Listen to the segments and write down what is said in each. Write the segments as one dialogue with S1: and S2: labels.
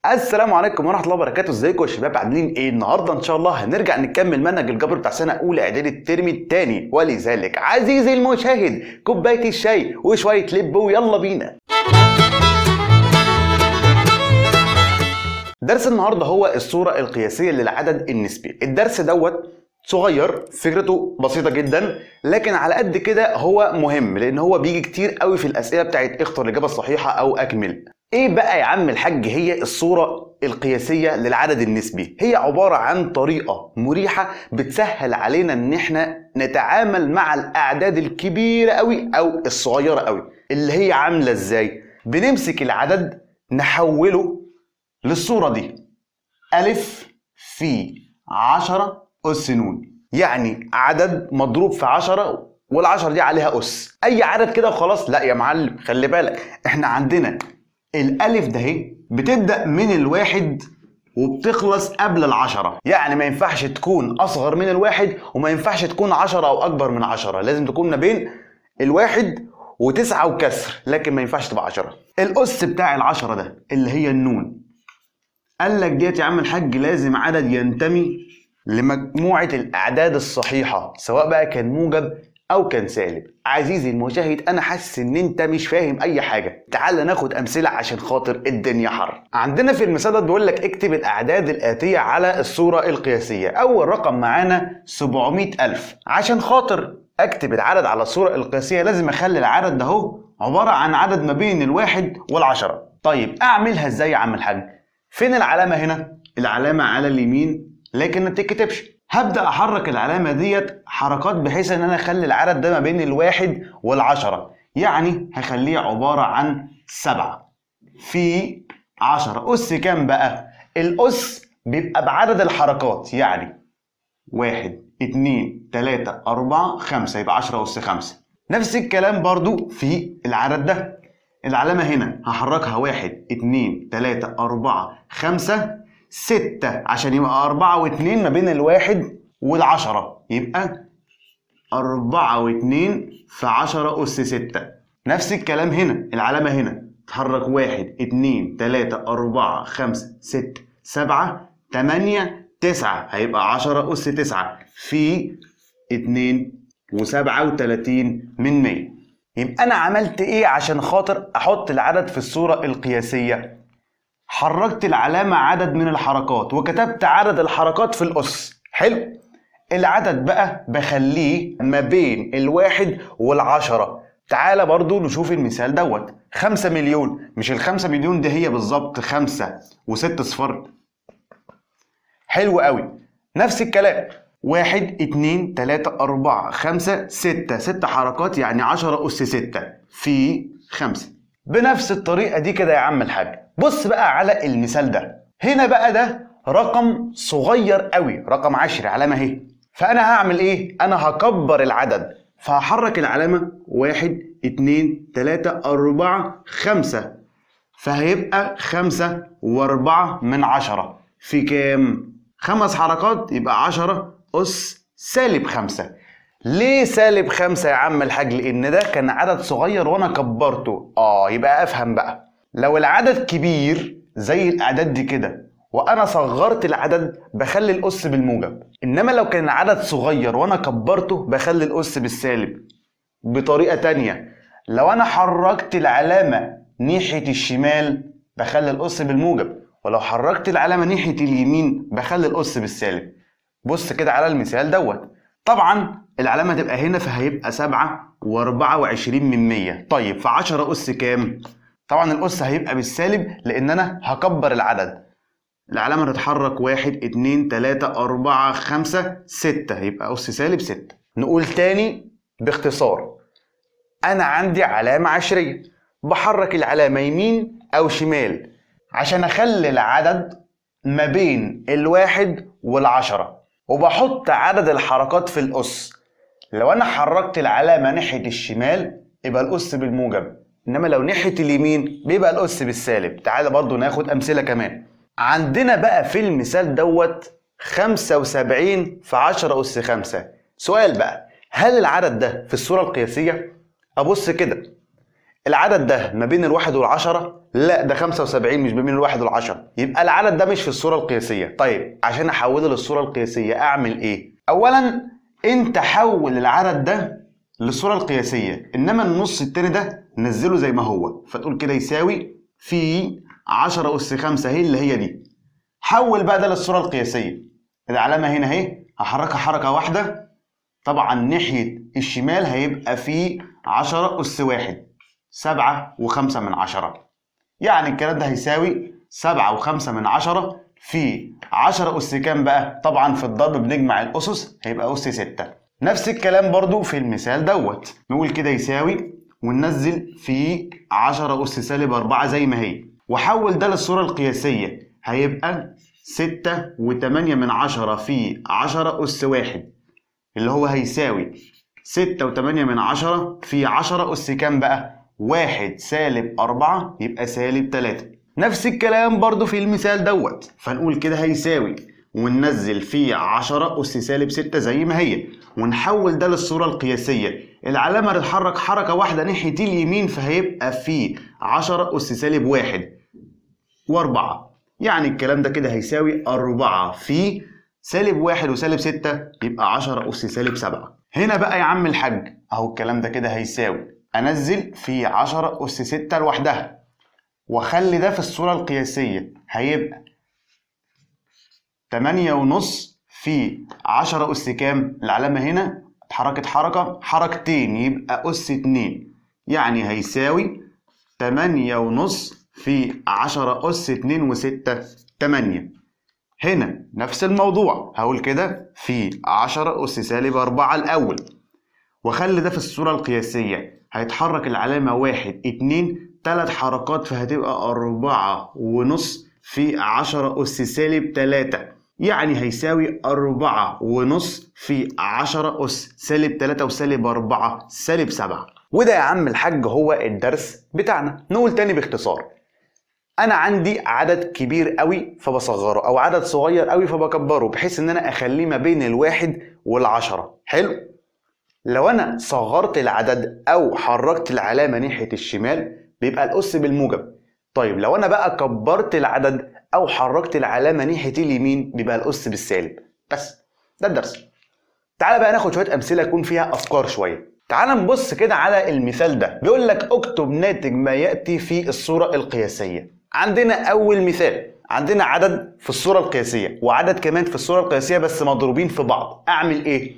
S1: السلام عليكم ورحمه الله وبركاته ازيكم يا شباب عاملين ايه النهارده ان شاء الله هنرجع نكمل منهج الجبر بتاع سنه اولى اعدادي الترم الثاني ولذلك عزيزي المشاهد كوبايه الشاي وشويه لب ويلا بينا درس النهارده هو الصوره القياسيه للعدد النسبي الدرس دوت صغير فكرته بسيطه جدا لكن على قد كده هو مهم لان هو بيجي كتير قوي في الاسئله بتاعت اختر الاجابه الصحيحه او اكمل ايه بقى يا عم الحاج هي الصورة القياسية للعدد النسبي هي عبارة عن طريقة مريحة بتسهل علينا ان احنا نتعامل مع الاعداد الكبيرة قوي او الصغيرة قوي اللي هي عاملة ازاي بنمسك العدد نحوله للصورة دي ألف في عشرة أس نون يعني عدد مضروب في عشرة والعشرة دي عليها أس أي عدد كده وخلاص لا يا معلم خلي بالك احنا عندنا الالف ده اهي بتبدا من الواحد وبتخلص قبل العشرة يعني ما ينفعش تكون اصغر من الواحد وما ينفعش تكون عشرة او اكبر من عشرة لازم تكون ما بين الواحد وتسعة وكسر لكن ما ينفعش تبقى عشرة الاس بتاع العشرة ده اللي هي النون قال لك ديت يا عم الحاج لازم عدد ينتمي لمجموعة الأعداد الصحيحة سواء بقى كان موجب او كان سالب عزيزي المشاهد انا حاسس ان انت مش فاهم اي حاجه تعال ناخد امثله عشان خاطر الدنيا حر عندنا في المثال ده بيقول لك اكتب الاعداد الاتيه على الصوره القياسيه اول رقم معانا 700000 عشان خاطر اكتب العدد على الصوره القياسيه لازم اخلي العدد ده اهو عباره عن عدد ما بين الواحد والعشره طيب اعملها ازاي يا عم الحاج فين العلامه هنا العلامه على اليمين لكن ما تتكتبش هبدا احرك العلامه ديت حركات بحيث ان انا اخلي العدد ده ما بين الواحد والعشرة يعني هخليه عباره عن سبعة في عشرة أس كام بقى؟ الأس بيبقى بعدد الحركات يعني واحد اتنين تلاتة أربعة خمسة يبقى عشرة أس خمسة نفس الكلام برضو في العدد ده العلامة هنا هحركها واحد اتنين تلاتة أربعة خمسة ستة عشان يبقى أربعة واتنين ما بين الواحد والعشرة يبقى أربعة واتنين في عشرة أس ستة نفس الكلام هنا العلامة هنا تحرك واحد اتنين تلاتة أربعة خمسة ستة سبعة تمانية تسعة هيبقى عشرة أس تسعة في اتنين وسبعة وتلاتين من مية يبقى أنا عملت إيه عشان خاطر أحط العدد في الصورة القياسية حركت العلامة عدد من الحركات وكتبت عدد الحركات في الأس حلو العدد بقى بخليه ما بين الواحد والعشرة تعالى برضو نشوف المثال دوت خمسة مليون مش الخمسة مليون دي هي بالظبط خمسة وست صفر حلو قوي نفس الكلام واحد اتنين تلاتة أربعة خمسة ستة ست حركات يعني عشرة أس ستة في خمسة بنفس الطريقة دي كده يا عم الحاج بص بقى على المثال ده هنا بقى ده رقم صغير قوي رقم عشري علامة اهي فأنا هعمل ايه؟ أنا هكبر العدد فهحرك العلامة واحد اتنين تلاتة أربعة خمسة فهيبقى خمسة وأربعة من عشرة في كام؟ خمس حركات يبقى عشرة أس سالب خمسة ليه سالب خمسة يا عم الحاج؟ لأن ده كان عدد صغير وأنا كبرته آه يبقى أفهم بقى لو العدد كبير زي الاعداد دي كده وانا صغرت العدد بخلي الاس بالموجب انما لو كان العدد صغير وانا كبرته بخلي الاس بالسالب بطريقه تانية لو انا حركت العلامه ناحيه الشمال بخلي الاس بالموجب ولو حركت العلامه ناحيه اليمين بخلي الاس بالسالب بص كده على المثال دوت طبعا العلامه تبقى هنا فهيبقى سبعة وأربعة وعشرين من مية طيب في عشرة أس كام؟ طبعا الأس هيبقى بالسالب لأن أنا هكبر العدد العلامة تتحرك واحد اتنين تلاتة أربعة خمسة ستة يبقى أس سالب ستة نقول تاني باختصار أنا عندي علامة عشرية بحرك العلامة يمين أو شمال عشان أخلي العدد ما بين الواحد والعشرة وبحط عدد الحركات في الأس لو أنا حركت العلامة ناحية الشمال يبقى الأس بالموجب انما لو ناحيه اليمين بيبقى الاس بالسالب تعالى برضو ناخد امثله كمان عندنا بقى في المثال دوت 75 في 10 اس 5 سؤال بقى هل العدد ده في الصوره القياسيه ابص كده العدد ده ما بين الواحد والعشرة لا ده 75 مش ما بين الواحد والعشرة يبقى العدد ده مش في الصورة القياسية طيب عشان احوله للصورة القياسية اعمل ايه اولا انت حول العدد ده للصورة القياسية انما النص التاني ده نزله زي ما هو فتقول كده يساوي في 10 اس 5 هي اللي هي دي حول بقى ده للصورة القياسية العلامة هنا اهي هحركها حركة واحدة طبعا ناحية الشمال هيبقى في 10 أس واحد سبعة وخمسة من عشرة يعني الكلام ده هيساوي سبعة وخمسة من عشرة في عشرة أس كام بقى؟ طبعا في الضرب بنجمع الأسس هيبقى أس ستة نفس الكلام برضو في المثال دوت نقول كده يساوي وننزل في 10 أس سالب 4 زي ما هي وحول ده للصورة القياسية هيبقى ستة وتمانية من عشرة في عشرة أس واحد اللي هو هيساوي ستة وتمانية من عشرة في عشرة أس كام بقى؟ واحد سالب أربعة يبقى سالب تلاتة نفس الكلام برضو في المثال دوت فنقول كده هيساوي وننزل في عشرة أس سالب ستة زي ما هي ونحول ده للصورة القياسية العلامة تتحرك حركة واحدة ناحية اليمين فهيبقى في عشرة أس سالب واحد وأربعة يعني الكلام ده كده هيساوي أربعة في سالب واحد وسالب ستة يبقى عشرة أس سالب سبعة هنا بقى يا عم الحاج أهو الكلام ده كده هيساوي أنزل في عشرة أس ستة لوحدها وأخلي ده في الصورة القياسية هيبقى تمانية ونص في عشرة أس كام؟ العلامة هنا اتحركت حركة حركتين يبقى أس اتنين يعني هيساوي تمانية ونص في عشرة أس اتنين وستة تمانية هنا نفس الموضوع هقول كده في عشرة أس سالب أربعة الأول وخلي ده في الصورة القياسية هيتحرك العلامة واحد اتنين تلات حركات فهتبقى أربعة ونص في عشرة أس سالب تلاتة يعني هيساوي أربعة ونص في عشرة أس سالب تلاتة وسالب أربعة سالب سبعة وده يا عم الحاج هو الدرس بتاعنا نقول تاني باختصار انا عندي عدد كبير قوي فبصغره او عدد صغير قوي فبكبره بحيث ان انا اخليه ما بين الواحد والعشرة حلو لو انا صغرت العدد او حركت العلامة ناحية الشمال بيبقى الاس بالموجب طيب لو انا بقى كبرت العدد او حركت العلامة ناحية اليمين بيبقى الاس بالسالب بس ده الدرس تعالى بقى ناخد شوية امثلة يكون فيها افكار شوية تعال نبص كده على المثال ده بيقول لك اكتب ناتج ما ياتي في الصوره القياسيه عندنا اول مثال عندنا عدد في الصوره القياسيه وعدد كمان في الصوره القياسيه بس مضروبين في بعض اعمل ايه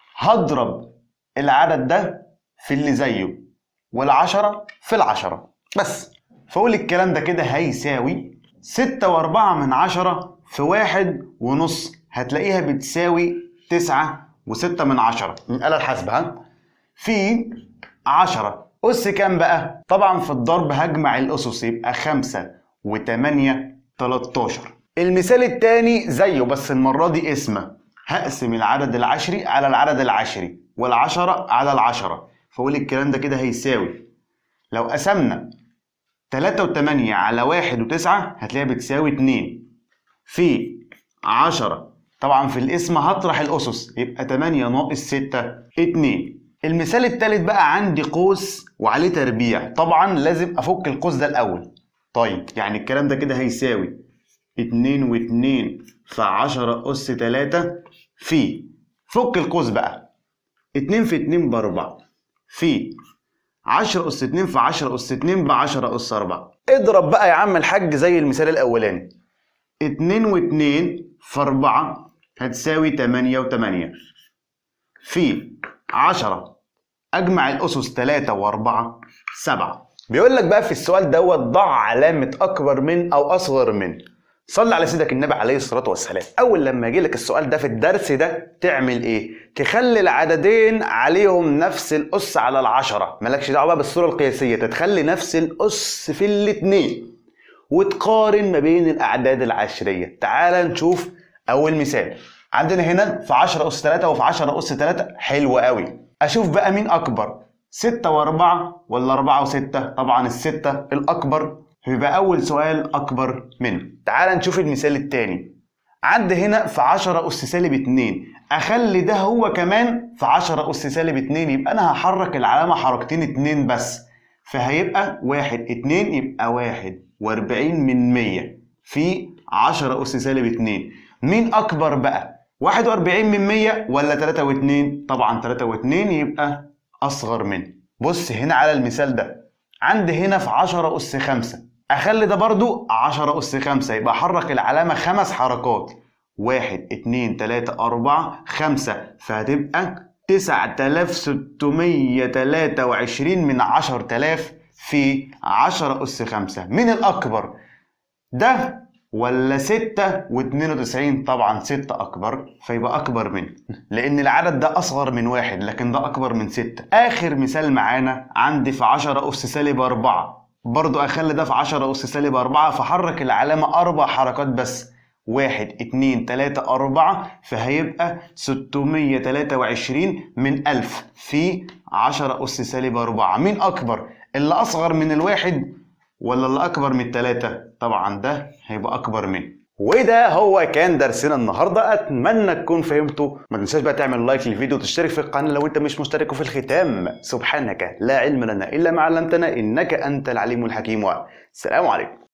S1: هضرب العدد ده في اللي زيه والعشرة في العشرة بس فقول الكلام ده كده هيساوي ستة وأربعة من عشرة في واحد ونص هتلاقيها بتساوي تسعة وستة من عشرة الآلة الحاسبة ها في عشرة أس كام بقى؟ طبعا في الضرب هجمع الأسس يبقى خمسة وتمانية تلاتاشر المثال التاني زيه بس المرة دي اسمه هقسم العدد العشري على العدد العشري والعشرة على العشرة فأقول الكلام ده كده هيساوي لو قسمنا تلاتة وتمانية على واحد وتسعة هتلاقيها بتساوي اتنين في عشرة طبعا في الاسم هطرح الأسس يبقى تمانية ناقص ستة اتنين المثال التالت بقى عندي قوس وعليه تربيع طبعا لازم افك القوس ده الاول طيب يعني الكلام ده كده هيساوي اتنين واتنين في عشرة أس تلاتة في فك القوس بقى اتنين في اتنين بأربعة في عشرة أس اتنين في عشرة أس اتنين بعشرة أس أربعة اضرب بقى يا عم الحاج زي المثال الأولاني اتنين واتنين في أربعة هتساوي تمانية وتمانية في عشرة أجمع الأسس تلاتة وأربعة سبعة بيقول لك بقى في السؤال دوت ضع علامة أكبر من أو أصغر من صلي على سيدك النبي عليه الصلاة والسلام أول لما يجي لك السؤال ده في الدرس ده تعمل إيه؟ تخلي العددين عليهم نفس الأس على العشرة مالكش دعوة بقى بالصورة القياسية تتخلي نفس الأس في الاتنين وتقارن ما بين الأعداد العشرية تعال نشوف أول مثال عندنا هنا في 10 أس 3 وفي 10 أس 3 حلو قوي أشوف بقى مين أكبر 6 و4 ولا 4 و6 طبعا الستة الأكبر يبقى أول سؤال أكبر منه تعال نشوف المثال التاني عندي هنا في 10 أس سالب 2 أخلي ده هو كمان في 10 أس سالب 2 يبقى أنا هحرك العلامة حركتين 2 بس فهيبقى واحد اتنين يبقى واحد واربعين من مية في عشرة أس سالب اتنين مين أكبر بقى؟ واحد واربعين من مية ولا تلاتة واتنين؟ طبعا تلاتة واتنين يبقى أصغر منه بص هنا على المثال ده عندي هنا في عشرة أس خمسة أخلي ده برضو عشرة أس خمسة يبقى حرك العلامة خمس حركات واحد اتنين تلاتة أربعة خمسة فهتبقى تسعة آلاف ستمية تلاتة وعشرين من عشر تلاف في عشرة أس خمسة مين الأكبر؟ ده ولا ستة واتنين وتسعين طبعا ستة أكبر فيبقى أكبر منه لأن العدد ده أصغر من واحد لكن ده أكبر من ستة آخر مثال معانا عندي في عشرة أس سالب أربعة برضو أخلي ده في عشرة أس سالب أربعة فحرك العلامة أربع حركات بس واحد اتنين تلاتة أربعة فهيبقى ستمية تلاتة وعشرين من ألف في عشرة أس سالب أربعة مين أكبر؟ اللي أصغر من الواحد ولا اللي أكبر من التلاتة؟ طبعا ده هيبقى أكبر منه وده هو كان درسنا النهارده اتمنى تكون فهمتوا ما تنساش بقى تعمل لايك للفيديو وتشترك في القناه لو انت مش مشترك وفي الختام سبحانك لا علم لنا الا ما علمتنا انك انت العليم الحكيم والسلام عليكم